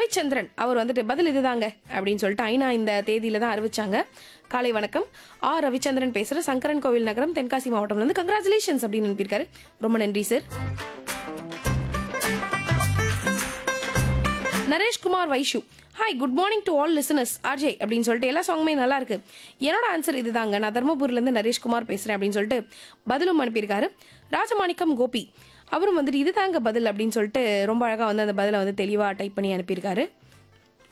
ரவிச்சந்திரன் அவர் வந்துட்டு பதில் இதுதாங்க அப்படின்னு சொல்லிட்டு ஐநா இந்த தேதியில தான் அறிவிச்சாங்க காலை வணக்கம் ஆ ரவிச்சந்திரன் பேசுற சங்கரன் கோவில் நகரம் தென்காசி மாவட்டம்ல இருந்து கங்க்ராச்சுலேஷன்ஸ் அப்படின்னு அனுப்பியிருக்காரு ரொம்ப நன்றி sir Nareshkumar Vaishu hi good morning to all listeners RJ அப்படின்னு சொல்லிட்டு எல்லா சாங்குமே நல்லா இருக்கு என்னோட ஆன்சர் இதுதாங்க நான் தர்மபுரிலேருந்து நரேஷ்குமார் பேசுகிறேன் அப்படின்னு சொல்லிட்டு பதிலும் அனுப்பியிருக்காரு ராஜமாணிக்கம் கோபி அவரும் வந்துட்டு இதுதாங்க பதில் அப்படின்னு சொல்லிட்டு ரொம்ப அழகாக வந்து அந்த பதிலை வந்து தெளிவாக டைப் பண்ணி அனுப்பியிருக்காரு